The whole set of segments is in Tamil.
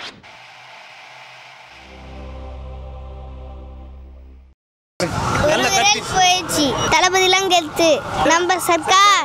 ஒரு விரல் போயிடுச்சு தளபதிலாம் கெத்து நம்ம சர்க்கார்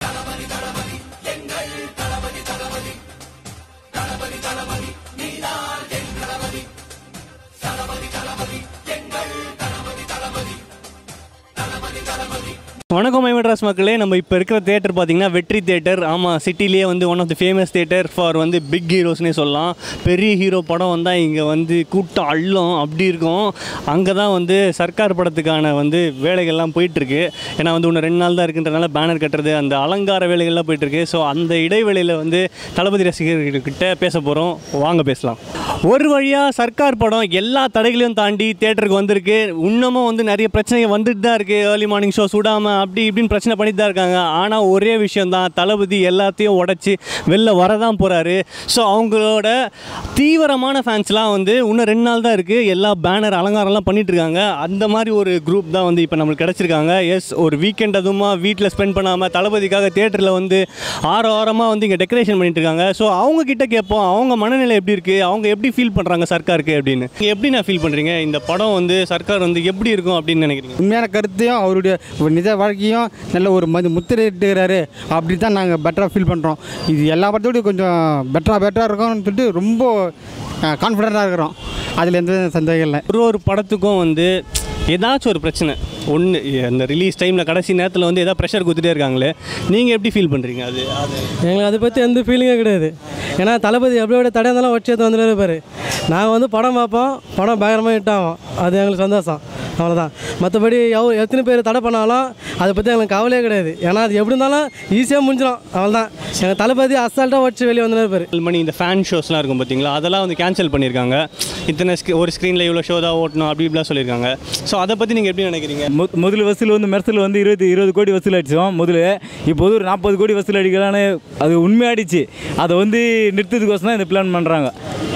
வணக்கம் மை மெட்ராஸ் மக்களே நம்ம இப்போ இருக்கிற தேட்டர் பார்த்தீங்கன்னா வெற்றி தேட்டர் ஆமாம் சிட்டிலேயே வந்து one of the famous theatre for வந்து பிக் ஹீரோஸ்னே சொல்லலாம் பெரிய ஹீரோ படம் வந்தால் இங்கே வந்து கூட்டம் அள்ளும் அப்படி இருக்கும் அங்கே தான் வந்து சர்க்கார் படத்துக்கான வந்து வேலைகள்லாம் போயிட்டுருக்கு ஏன்னா வந்து இன்னும் ரெண்டு நாள் தான் இருக்குன்றனால பேனர் கட்டுறது அந்த அலங்கார வேலைகள்லாம் போயிட்டுருக்கு ஸோ அந்த இடைவெளியில் வந்து தளபதி ரசிகர்கள்கிட்ட பேச போகிறோம் வாங்க பேசலாம் ஒரு வழியாக சர்க்கார் படம் எல்லா தடைகளையும் தாண்டி தேட்டருக்கு வந்திருக்கு இன்னமும் வந்து நிறைய பிரச்சனைகள் வந்துட்டு தான் இருக்குது ஏர்லி மார்னிங் ஷோ சுடாமல் அப்படி இப்படின்னு பிரச்சனை பண்ணிட்டு தான் இருக்காங்க ஆனால் ஒரே விஷயம் தான் தளபதி எல்லாத்தையும் உடச்சி வெளில வரதான் போகிறாரு ஸோ அவங்களோட தீவிரமான ஃபேன்ஸ்லாம் வந்து இன்னும் ரெண்டு நாள் தான் இருக்குது எல்லா பேனர் அலங்காரம்லாம் பண்ணிட்டு இருக்காங்க அந்த மாதிரி ஒரு குரூப் தான் வந்து இப்போ நம்மளுக்கு கிடச்சிருக்காங்க எஸ் ஒரு வீக்கெண்ட் அதுவுமா வீட்டில் ஸ்பெண்ட் பண்ணாமல் தளபதிக்காக தேட்டரில் வந்து ஆறு வாரமாக வந்து இங்கே டெக்கரேஷன் பண்ணிட்டு இருக்காங்க ஸோ அவங்க கிட்ட கேட்போம் அவங்க மனநிலை எப்படி இருக்குது அவங்க எப்படி ஃபீல் பண்ணுறாங்க சர்க்காருக்கு அப்படின்னு நீங்க எப்படி நான் ஃபீல் பண்ணுறீங்க இந்த படம் வந்து சர்க்கார் வந்து எப்படி இருக்கும் அப்படின்னு நினைக்கிறீங்க உண்மையான கருத்தையும் அவருடைய ஒரு நிஜ வாழ்க்கையும் நல்ல ஒரு மது முத்திரையிட்டுகிறாரு அப்படி தான் நாங்கள் பெட்டராக ஃபீல் பண்ணுறோம் இது எல்லா படத்தோடய கொஞ்சம் பெட்டராக பெட்டராக இருக்கும்னு சொல்லிட்டு ரொம்ப கான்ஃபிடண்ட்டாக இருக்கிறோம் அதில் எந்த சந்தேகம் இல்லை ஒரு ஒரு படத்துக்கும் வந்து ஏதாச்சும் ஒரு பிரச்சனை ஒன்று அந்த ரிலீஸ் டைமில் கடைசி நேரத்தில் வந்து ஏதாவது ப்ரெஷர் கொடுத்துட்டே இருக்காங்களே நீங்கள் எப்படி ஃபீல் பண்ணுறீங்க அது அது எங்களுக்கு அதை பற்றி எந்த ஃபீலிங்கே கிடையாது ஏன்னா தளபதி எப்படியோட தடையாக இருந்தாலும் வச்சு எடுத்து வந்துட்டு இருப்பார் நாங்கள் வந்து படம் பார்ப்போம் படம் பயங்கரமாக ஹிட் ஆகும் அது எங்களுக்கு சந்தோஷம் அவ்வளோதான் மற்றபடி எவ் எத்தனை பேர் தடை பண்ணாலும் அதை பற்றி எங்களுக்கு கவலையே கிடையாது ஏன்னா அது எப்படி இருந்தாலும் ஈஸியாக முடிஞ்சிடும் அவ்வளோதான் எங்கள் தளபதி அசால்ட்டாக வச்சு வெளியே வந்துட்டு இருப்பார் ஏழு மணி இந்த ஃபேன் ஷோஸ்லாம் இருக்கும் பார்த்தீங்களா அதெல்லாம் வந்து கேன்சல் பண்ணியிருக்காங்க இத்தனை ஸ்க்ரீ- ஒரு ஸ்க்ரீனில் இவ்வளோ ஷோ தான் ஓட்டணும் அப்படி இப்படிலாம் சொல்லியிருக்காங்க ஸோ அதை பற்றி நீங்கள் எப்படி நினைக்கிறீங்க மு- முதல் வசூல் வந்து மெர்சல் வந்து இருபது இருபது கோடி வசூல் அடித்தோம் முதல்ல இப்போ வந்து ஒரு நாற்பது கோடி வசூல் அடிக்கலான்னு அது உண்மையாடிச்சு அதை வந்து நிறுத்ததுக்கோசம் தான் இந்த பிளான் பண்ணுறாங்க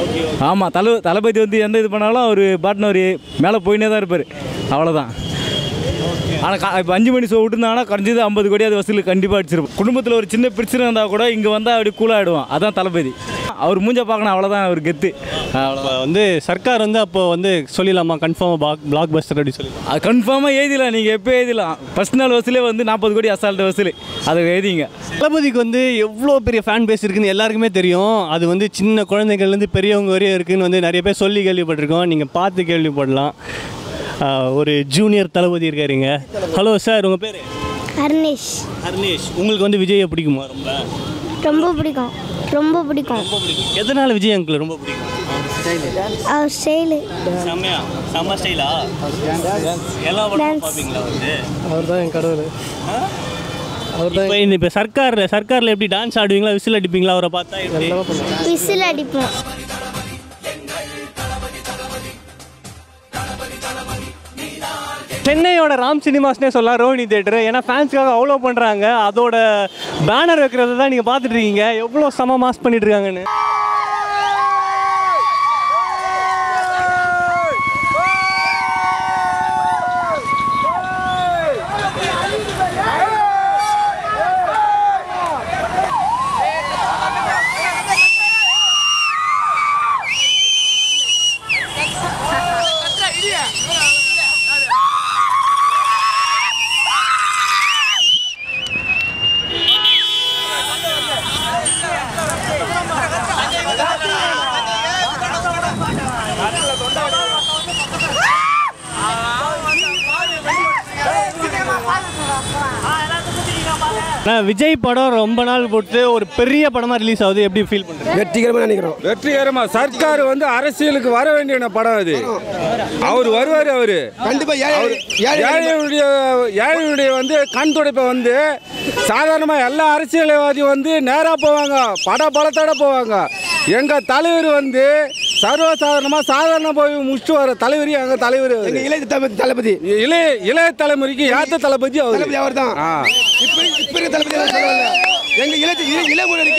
ஆமாம் தலை தளபதி வந்து எந்த இது பண்ணாலும் அவர் பாட்னு ஒரு மேலே போயினே தான் இருப்பார் அவ்வளோதான் ஆனால் இப்போ அஞ்சு மணி ஷோ விட்டுருந்தாங்கன்னா குறைஞ்சது ஐம்பது கோடி அது வசூல் கண்டிப்பாக அடிச்சிருப்போம் குடும்பத்தில் ஒரு சின்ன பிரச்சனை இருந்தால் கூட இங்கே வந்தால் அப்படி கூலாகிடுவோம் அதான் தளபதி அவர் மூஞ்ச பார்க்கணும் அவ்வளோதான் அவர் கெத்து அவ்வளோ இப்போ வந்து சர்க்கார் வந்து அப்போ வந்து சொல்லிடலாமா கன்ஃபார்மாக பிளாக் பிளாக் பஸ்டர் அப்படி சொல்லி அது கன்ஃபார்மாக எழுதிடலாம் நீங்கள் எப்போ எழுதிடலாம் ஃபஸ்ட் நாள் வசூலே வந்து நாற்பது கோடி அசால்ட் வசூல் அதை எழுதிங்க தளபதிக்கு வந்து எவ்வளோ பெரிய ஃபேன் பேஸ் இருக்குன்னு எல்லாருக்குமே தெரியும் அது வந்து சின்ன குழந்தைகள்லேருந்து பெரியவங்க வரையும் இருக்குன்னு வந்து நிறைய பேர் சொல்லி கேள்விப்பட்டிருக்கோம் நீங்கள் பார்த்து கேள்விப்படலாம் ஆஹ் ஒரு ஜூனியர் தளபதி இருக்காருங்க ஹலோ சார் உங்கள் பேர் அர்னிஷ் ஹர்னேஷ் உங்களுக்கு வந்து விஜயை பிடிக்குமா ரொம்ப ரொம்ப பிடிக்கும் ரொம்ப பிடிக்கும் ரொம்ப பிடிக்கும் எதனால் விஜய் அங்கிள் ரொம்ப பிடிக்கும் அவர் ஸ்டைலு செம்மையா செம்ம ஸ்டைலா எல்லா படமும் Dance. பார்ப்பீங்களா வந்து அவர் தான் என் கடவுள் அவர் தான் இப்போ இந்த இப்போ சர்க்கார் சர்க்காரில் எப்படி டான்ஸ் ஆடுவீங்களா விசில் அடிப்பீங்களா அவரை பார்த்தா எப்படி விசில் அடிப்போம் சென்னையோட ராம் சினிமாஸ்னே சொல்லலாம் ரோஹிணி தேட்டர் ஏன்னா ஃபேன்ஸ்க்காக அவ்வளோ பண்ணுறாங்க அதோட பேனர் வைக்கிறத தான் நீங்கள் பார்த்துட்டு இருக்கீங்க எவ்வளோ செம மாஸ் பண்ணிட்டு இருக்காங்கன்னு நான் விஜய் படம் ரொம்ப நாள் போட்டு ஒரு பெரிய படமாக ரிலீஸ் ஆகுது எப்படி ஃபீல் பண்ணுறீங்க வெற்றிகரமாக நினைக்கிறோம் வெற்றிகரமா சர்க்கார் வந்து அரசியலுக்கு வர வேண்டிய படம் அது அவர் வருவார் அவரு கண்டிப்பா ஏழை ஏழை ஏழையுடைய ஏழையுடைய வந்து கண் துடைப்பை வந்து சாதாரணமாக எல்லா அரசியல்வாதியும் வந்து நேராக போவாங்க பட பலத்தோட போவாங்க எங்கள் தலைவர் வந்து சர்வசாதாரணமாக சாதாரண போய் முடிச்சுட்டு வர தலைவர் எங்கள் தலைவர் அவரு. எங்க இளைய தளபதி தளபதி இளைய இளைய தலைமுறைக்கு ஏற்ற தளபதி அவர் தளபதி அவர் தான் ஆ இப்ப இப்ப இருக்க தளபதி அவர் சொல்லல எங்க இளைய இளைய இளைய முன்னணிக்கு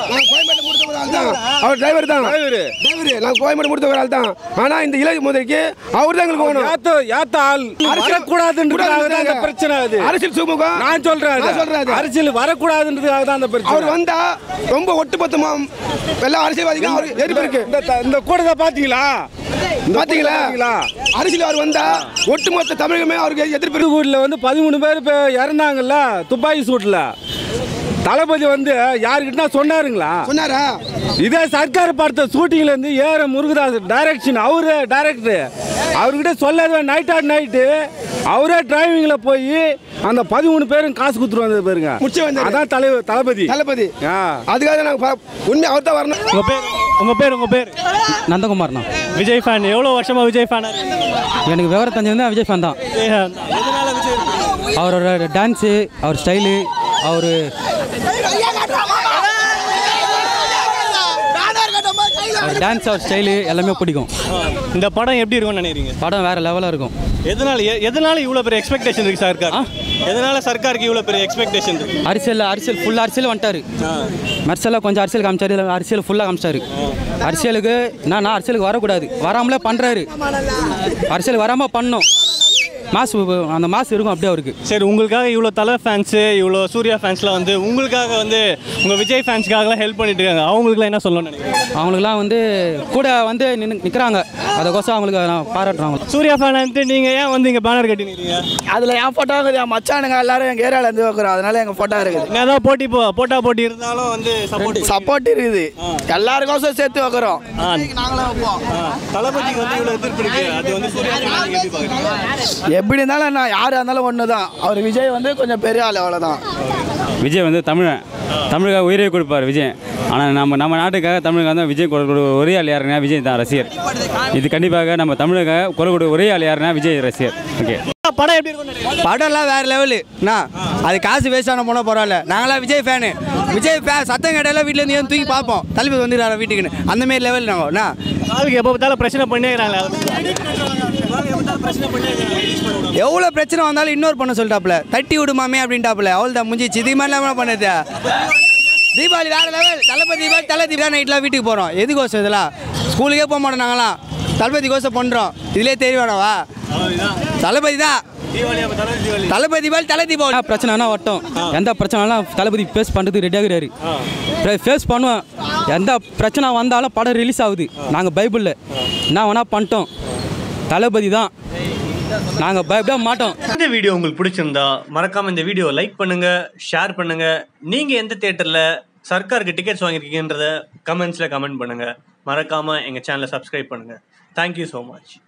நான் கோயம்பேட்டில் முடித்த ஒரு ஆள் தான் அவர் டிரைவர் தான் டிரைவரு. டிரைவர் நான் கோயம்பேடு முடித்த ஒரு ஆள் தான் ஆனா இந்த இளைய முதலுக்கு அவர் தான் எங்களுக்கு வேணும் ஏத்த ஏத்த ஆள் வரக்கூடாதுன்றதுக்காக தான் அந்த பிரச்சனை அது அரசியல் சுமூகம் நான் சொல்றேன் அது. நான் சொல்றேன் அது. அரசியல் வரக்கூடாதுன்றதுக்காக தான் அந்த பிரச்சனை அவர் வந்தா ரொம்ப ஒட்டுமொத்தமா எல்லா அரசியல்வாதிகளும் அவர் எதிர்ப்பு இருக்கு இந்த த- இந்த கூட்டத்தை பாத்தீங்களா இந்த பாத்தீங்களா கூட்டத்தை பாத்தீங்களா அரசியல் அவர் வந்தா ஒட்டுமொத்த தமிழகமே அவருக்கு எதிர்ப்பு இருக்கு வீட்டில் வந்து பதிமூணு பேர் இப்போ இறந்தாங்கல்ல துப்பாக்கி சூட்டில் தளபதி வந்து யாருக்கிட்ட சொன்னாருங்களா சொன்னாரா இதே சர்க்கார் பார்த்த ஷூட்டிங்ல இருந்து ஏற முருகதாஸ் டைரக்ஷன் அவரு டைரக்டர் அவர்கிட்ட சொல்லாத நைட் ஆட் நைட்டு அவரே டிரைவிங்ல போய் அந்த பதிமூணு பேரும் காசு கொடுத்துட்டு வந்தது பாருங்க முடிச்சு வந்தாரு. அதான் தலைவர் தளபதி தளபதி ஆ. அதுக்காக நாங்க பா- உண்மை அவர் தான் வரணும் உங்கள் பேர் உங்கள் பேர் உங்கள் பேர் நந்தகுமார்ண்ணா விஜய் ஃபேன் எவ்வளோ வருஷமாக விஜய் ஃபேனாக எனக்கு விவரம் தெரிஞ்சது விஜய் ஃபேன் தான் எதனால விஜய் அவரோட டான்ஸு அவர் ஸ்டைலு அவர் அவர் டான்ஸ் அவர் ஸ்டைலு எல்லாமே பிடிக்கும் இந்த படம் எப்படி இருக்கும்னு நினைக்கிறீங்க படம் வேறு லெவலாக இருக்கும் எதனால எ- எதனால இவ்வளோ பெரிய எக்ஸ்பெக்டேஷன் இருக்கு சர்க்கார் எதனால சர்க்காருக்கு இவ்வளோ பெரிய எக்ஸ்பெக்டேஷன் இருக்கு அரசியல் அரசியல் ஃபுல் அரசியல் வந்துட்டாரு மெர்சலாக கொஞ்சம் அரசியல் காமிச்சாரு இதுல அரசியல் ஃபுல்லாக காமிச்சாரு அரசியலுக்கு நான் நான் அரசியலுக்கு வரக்கூடாது வராமலே பண்ணுறாரு அரசியல் வராமல் பண்ணணும் மாசு அந்த மாசு இருக்கும் அப்படியே அவருக்கு சரி உங்களுக்காக இவ்வளோ தலை ஃபேன்ஸு இவ்வளோ சூர்யா ஃபேன்ஸ்லாம் வந்து உங்களுக்காக வந்து உங்கள் விஜய் ஃபேன்ஸ்க்காகலாம் ஹெல்ப் பண்ணிட்டு இருக்காங்க அவங்களுக்குலாம் என்ன சொல்லணும்னு நினைக்கிறீங்க அவங்களுக்குலாம் வந்து கூட வந்து நின்று நிற்கிறாங்க அதுக்கோசம் அவங்களுக்கு நான் பாராட்டுறாங்க சூர்யா ஃபேன் நீங்கள் ஏன் வந்து இங்கே பேனர் கட்டி நிற்கிறீங்க அதில் என் ஃபோட்டோ இருக்குது என் மச்சானுங்க எல்லாரும் எங்கள் ஏரியாவில் இருந்து வைக்கிறோம் அதனால எங்கள் ஃபோட்டோ இருக்குது என்ன ஏதாவது போட்டி போ போட்டா போட்டி இருந்தாலும் வந்து சப்போர்ட் சப்போர்ட் இருக்குது எல்லாருக்கோசம் சேர்த்து வைக்கிறோம் ஆ. நாங்களும் வைப்போம் தளபதிக்கு வந்து இவ்வளோ எதிர்ப்பு இருக்கு அது வந்து சூர்யா fan நீங்க எப்படி பார்க்குறீங்க எப்படி இருந்தாலும் நான் யாராக இருந்தாலும் ஒன்று தான் அவர் விஜய் வந்து கொஞ்சம் பெரிய ஆள் அவ்வளோதான் விஜய் வந்து தமிழன் தமிழுக்காக உயிரை கொடுப்பார் விஜய் ஆனால் நம்ம நம்ம நாட்டுக்காக தமிழுக்காக தான் விஜய் குரல் கொடு ஒரே ஆள் யாருன்னா விஜய் தான் ரசிகர் இது கண்டிப்பாக நம்ம தமிழுக்காக குரல் கொடு ஒரே ஆள் யாருன்னா விஜய் ரசிகர் ஓகே படம் எப்படி இருக்கும்னு நினைக்கிறீங்க படம்லாம் வேறு லெவலு என்ன அது காசு வேஸ்ட் ஆன போனால் பரவாயில்ல நாங்களாம் விஜய் ஃபேனு விஜய் ஃபேன் சத்தம் கேட்டால வீட்டிலேருந்து ஏன் தூக்கி பார்ப்போம் தளபதி வந்துடுறாரு வீட்டுக்குன்னு அந்த மாதிரி லெவல் நாங்கள் என்ன ஆளுக்கு எப்போ பார்த்தாலும் பிரச்சனை பண்ணே பிரச்சனை பண்ணே எவ்வளோ பிரச்சனை வந்தாலும் இன்னொரு பண்ண சொல்லிட்டாப்புல தட்டி விடுமாமே அப்படின்ட்டாப்புல அவள் தான் முடிஞ்சிச்சு இது மாதிரிலாம் பண்ணுது தீபாவளி வேற லெவல் தளபதி தீபாவளி தலை தீபாவளி நைட்லாம் வீட்டுக்கு போகிறோம் எதுக்கோசம் இதெல்லாம் ஸ்கூலுக்கே போக மாட்டோம் நாங்களாம் தளபதி கோசம் பண்ணுறோம் இதுலேயே தெரிய வேணாவா தளபதி தான் தளபதி தீபாவளி தலை தீபாவளி என்ன பிரச்சனைனா வட்டம் எந்த பிரச்சனைனாலும் தளபதி ஃபேஸ் பண்ணுறதுக்கு ரெடியாக இருக்கிறாரு ஃபேஸ் பண்ணுவேன் எந்த பிரச்சனை வந்தாலும் படம் ரிலீஸ் ஆகுது நாங்கள் பைபிளில் என்ன வேணால் பண்ணிட்டோம் தளபதி தான் நாங்கள் பயப்பட மாட்டோம் இந்த வீடியோ உங்களுக்கு பிடிச்சிருந்தா மறக்காம இந்த வீடியோ லைக் பண்ணுங்க ஷேர் பண்ணுங்க நீங்க எந்த தியேட்டர்ல சர்க்காருக்கு டிக்கெட்ஸ் வாங்கியிருக்கீங்கன்றத கமெண்ட்ஸ்ல கமெண்ட் பண்ணுங்க மறக்காம எங்க சேனலை சப்ஸ்கிரைப் பண்ணுங்க தேங்க்யூ ஸோ மச்